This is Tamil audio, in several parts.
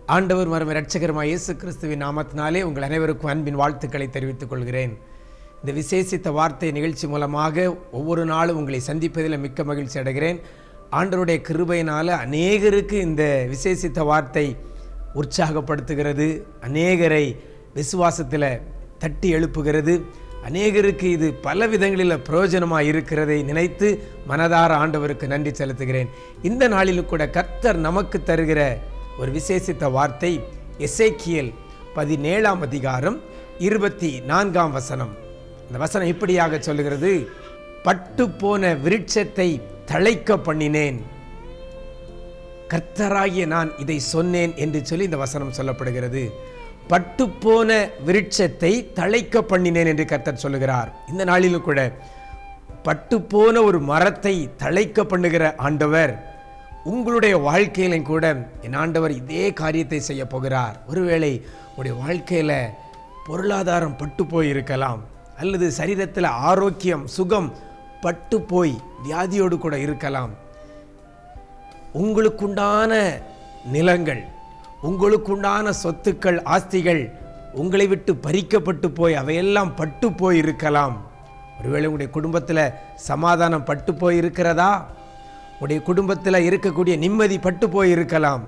ஆண்டவர் மரம் இரட்சகரமாக இயேசு கிறிஸ்துவின் நாமத்தினாலே உங்கள் அனைவருக்கும் அன்பின் வாழ்த்துக்களை தெரிவித்துக் கொள்கிறேன் இந்த விசேஷித்த வார்த்தை நிகழ்ச்சி மூலமாக ஒவ்வொரு நாளும் உங்களை சந்திப்பதில் மிக்க மகிழ்ச்சி அடைகிறேன் ஆண்டவருடைய கிருபையினால் அநேகருக்கு இந்த விசேஷித்த வார்த்தை உற்சாகப்படுத்துகிறது அநேகரை விசுவாசத்தில் தட்டி எழுப்புகிறது அநேகருக்கு இது பல விதங்களில் பிரயோஜனமாக இருக்கிறதை நினைத்து மனதார ஆண்டவருக்கு நன்றி செலுத்துகிறேன் இந்த நாளிலும் கூட கர்த்தர் நமக்கு தருகிற ஒரு விசேஷித்த வார்த்தை எசேக்கியல் பதினேழாம் அதிகாரம் இருபத்தி நான்காம் வசனம் இந்த வசனம் இப்படியாக சொல்லுகிறது பட்டு போன விருட்சத்தை தழைக்க பண்ணினேன் கர்த்தராகிய நான் இதை சொன்னேன் என்று சொல்லி இந்த வசனம் சொல்லப்படுகிறது பட்டுப்போன விருட்சத்தை தழைக்க பண்ணினேன் என்று கர்த்தர் சொல்லுகிறார் இந்த நாளிலும் கூட பட்டுப்போன ஒரு மரத்தை தழைக்க பண்ணுகிற ஆண்டவர் உங்களுடைய வாழ்க்கையிலும் கூட என் ஆண்டவர் இதே காரியத்தை செய்ய போகிறார் ஒருவேளை உங்களுடைய வாழ்க்கையில் பொருளாதாரம் பட்டு போய் இருக்கலாம் அல்லது சரீரத்தில் ஆரோக்கியம் சுகம் பட்டு போய் வியாதியோடு கூட இருக்கலாம் உங்களுக்குண்டான நிலங்கள் உங்களுக்குண்டான சொத்துக்கள் ஆஸ்திகள் உங்களை விட்டு பறிக்கப்பட்டு போய் அவையெல்லாம் பட்டு போய் இருக்கலாம் ஒருவேளை உங்களுடைய குடும்பத்தில் சமாதானம் பட்டு போய் இருக்கிறதா உங்களுடைய குடும்பத்தில் இருக்கக்கூடிய நிம்மதி பட்டு போய் இருக்கலாம்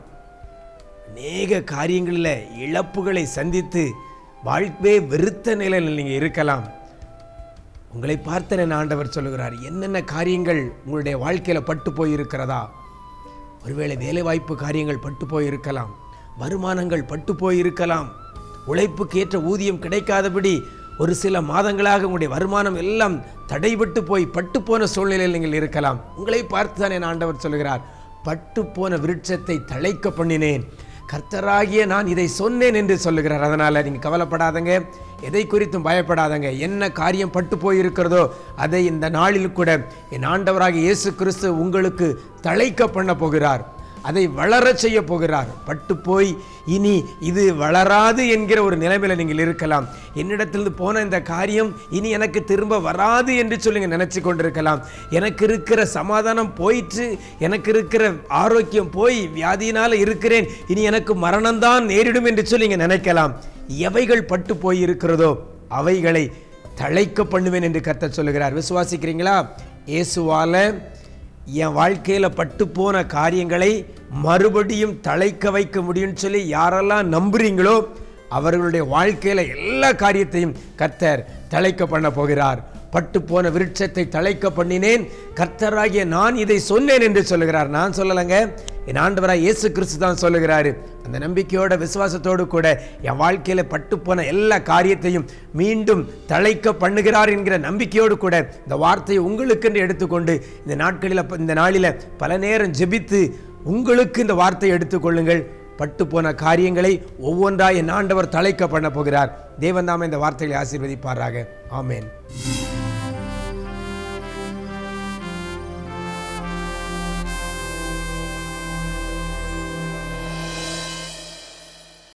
அநேக காரியங்களில் இழப்புகளை சந்தித்து வாழ்வே வெறுத்த நிலையில் நீங்கள் இருக்கலாம் உங்களை பார்த்த என் ஆண்டவர் சொல்லுகிறார் என்னென்ன காரியங்கள் உங்களுடைய வாழ்க்கையில் பட்டு போய் இருக்கிறதா ஒருவேளை வேலைவாய்ப்பு காரியங்கள் பட்டு போய் இருக்கலாம் வருமானங்கள் பட்டு போய் இருக்கலாம் உழைப்புக்கு ஏற்ற ஊதியம் கிடைக்காதபடி ஒரு சில மாதங்களாக உங்களுடைய வருமானம் எல்லாம் தடைபட்டு போய் பட்டு போன சூழ்நிலையில் நீங்கள் இருக்கலாம் உங்களை பார்த்து தான் என் ஆண்டவர் சொல்கிறார் பட்டு போன விருட்சத்தை தழைக்க பண்ணினேன் கர்த்தராகிய நான் இதை சொன்னேன் என்று சொல்லுகிறார் அதனால் நீங்கள் கவலைப்படாதங்க எதை குறித்தும் பயப்படாதங்க என்ன காரியம் பட்டு போயிருக்கிறதோ அதை இந்த நாளில் கூட என் ஆண்டவராகிய இயேசு கிறிஸ்து உங்களுக்கு தழைக்க பண்ண போகிறார் அதை வளரச் செய்ய போகிறார் பட்டு போய் இனி இது வளராது என்கிற ஒரு நிலைமையில நீங்கள் இருக்கலாம் என்னிடத்திலிருந்து போன இந்த காரியம் இனி எனக்கு திரும்ப வராது என்று சொல்லி நினைச்சு கொண்டிருக்கலாம் எனக்கு இருக்கிற சமாதானம் போயிற்று எனக்கு இருக்கிற ஆரோக்கியம் போய் வியாதியினால இருக்கிறேன் இனி எனக்கு மரணம்தான் நேரிடும் என்று சொல்லி நீங்க நினைக்கலாம் எவைகள் பட்டு போய் இருக்கிறதோ அவைகளை தழைக்க பண்ணுவேன் என்று கர்த்தர் சொல்லுகிறார் விசுவாசிக்கிறீங்களா இயேசுவால என் வாழ்க்கையில் பட்டு போன காரியங்களை மறுபடியும் தழைக்க வைக்க முடியும்னு சொல்லி யாரெல்லாம் நம்புறீங்களோ அவர்களுடைய வாழ்க்கையில் எல்லா காரியத்தையும் கர்த்தர் தழைக்க பண்ண போகிறார் பட்டு போன விருட்சத்தை தழைக்க பண்ணினேன் கர்த்தராகிய நான் இதை சொன்னேன் என்று சொல்லுகிறார் நான் சொல்லலைங்க என் ஆண்டவராக இயேசு கிறிஸ்து தான் சொல்லுகிறாரு அந்த நம்பிக்கையோட விசுவாசத்தோடு கூட என் வாழ்க்கையில் பட்டு போன எல்லா காரியத்தையும் மீண்டும் தழைக்க பண்ணுகிறார் என்கிற நம்பிக்கையோடு கூட இந்த வார்த்தையை உங்களுக்கென்று எடுத்துக்கொண்டு இந்த நாட்களில் இந்த நாளில் பல நேரம் ஜெபித்து உங்களுக்கு இந்த வார்த்தையை எடுத்துக்கொள்ளுங்கள் பட்டு போன காரியங்களை ஒவ்வொன்றாய் என் ஆண்டவர் தழைக்க பண்ண போகிறார் தேவன் தாமே இந்த வார்த்தைகளை ஆசீர்வதிப்பாராக ஆமேன்